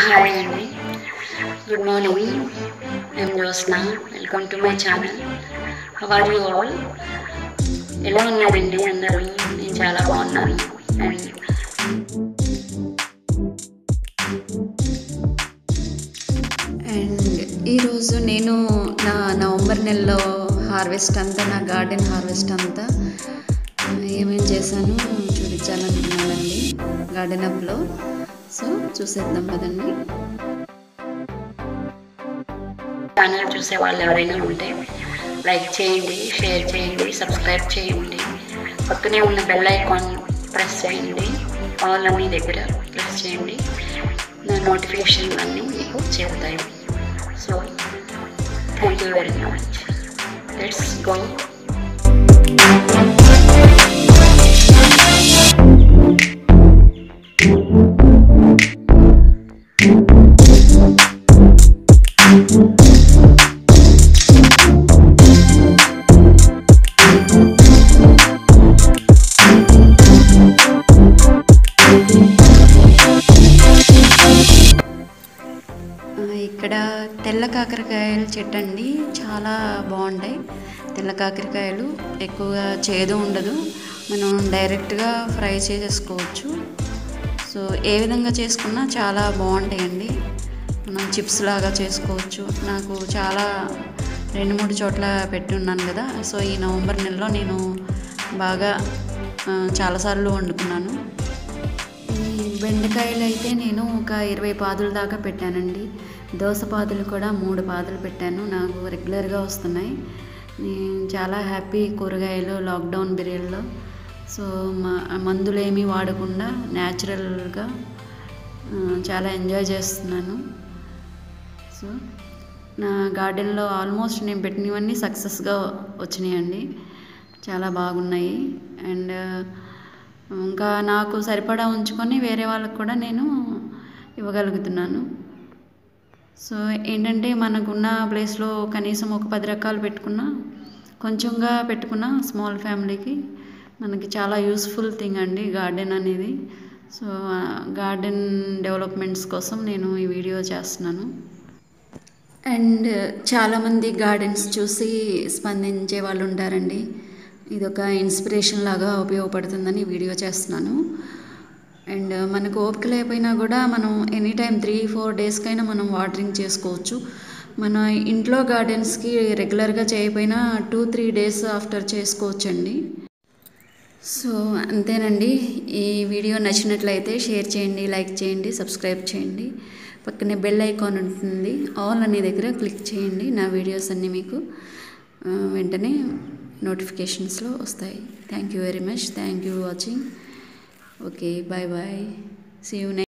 hi అండి good morning నేను Jyotsna welcome to my channel how are you all ఎలా ఉన్నారండి అందరూ నేను చాలా బాగున్నాను అండ్ అండ్ ఈరోజు నేను నా నవంబర్ నెలలో హార్వెస్ట్ అంతా నా గార్డెన్ హార్వెస్ట్ అంతా ఏమేం చేశాను చూపించాలనుకున్నానండి గార్డెన్ అప్లో సో చూసేద్దాం కదండి ఛానల్ చూసే వాళ్ళు ఎవరైనా ఉంటే లైక్ చేయండి షేర్ చేయండి సబ్స్క్రైబ్ చేయండి పక్కనే ఉన్న బెల్ ఐకాన్ ప్రెస్ చేయండి ఆల్ అన్ని దగ్గర ప్రెస్ చేయండి నా నోటిఫికేషన్ అన్నీ మీకు చేరుతాయి so thank you very much let's go ఆ, ఇక్కడ తెల్ల కాకరకాయల చెట్టు అండి చాలా బాగుంటాయి తెల్ల కాకరకాయలు ఎక్కువగా చేదు ఉండదు మనం డైరెక్ట్గా ఫ్రై చేసేసుకోవచ్చు సో ఏ విధంగా చేసుకున్నా చాలా బాగుంటాయండి మనం చిప్స్ లాగా చేసుకోవచ్చు నాకు చాలా రెండు మూడు చోట్ల పెట్టి ఉన్నాను కదా సో ఈ నవంబర్ నెలలో నేను బాగా ఆ, చాలాసార్లు వండుకున్నాను ఈ బెండకాయలు అయితే నేను ఒక ఇరవై పాదుల దాకా పెట్టానండి దోస పాదులు కూడా మూడు పాదులు పెట్టాను నాకు రెగ్యులర్గా వస్తున్నాయి నేను చాలా హ్యాపీ కూరగాయలు లాక్డౌన్ పీరియడ్లో సో మా మందులు ఏమీ వాడకుండా న్యాచురల్గా ఆ, చాలా ఎంజాయ్ చేస్తున్నాను సో నా గార్డెన్లో ఆల్మోస్ట్ నేను పెట్టినవన్నీ సక్సెస్గా వచ్చినాయండి చాలా బాగున్నాయి అండ్ ఇంకా నాకు సరిపడా ఉంచుకొని వేరే వాళ్ళకి కూడా నేను ఇవ్వగలుగుతున్నాను సో ఏంటంటే మనకున్న ప్లేస్లో కనీసం ఒక పది రకాలు పెట్టుకున్నా కొంచెంగా పెట్టుకున్న స్మాల్ ఫ్యామిలీకి మనకి చాలా యూస్ఫుల్ థింగ్ అండి గార్డెన్ అనేది సో గార్డెన్ డెవలప్మెంట్స్ కోసం నేను ఈ వీడియో చేస్తున్నాను అండ్ చాలామంది గార్డెన్స్ చూసి స్పందించే వాళ్ళు ఉంటారండి ఇది ఒక ఇన్స్పిరేషన్ లాగా ఉపయోగపడుతుందని వీడియో చేస్తున్నాను అండ్ మనకు ఓపిక లేకపోయినా కూడా మనం ఎనీ టైం త్రీ ఫోర్ డేస్కైనా మనం వాటరింగ్ చేసుకోవచ్చు మన ఇంట్లో గార్డెన్స్కి రెగ్యులర్గా చేయకపోయినా టూ త్రీ డేస్ ఆఫ్టర్ చేసుకోవచ్చండి సో అంతేనండి ఈ వీడియో నచ్చినట్లయితే షేర్ చేయండి లైక్ చేయండి సబ్స్క్రైబ్ చేయండి పక్కనే బెల్ ఐకాన్ ఉంటుంది ఆల్ అనే దగ్గర క్లిక్ చేయండి నా వీడియోస్ అన్నీ మీకు ఆ, వెంటనే నోటిఫికేషన్స్లో వస్తాయి thank you very much thank you watching okay bye bye see you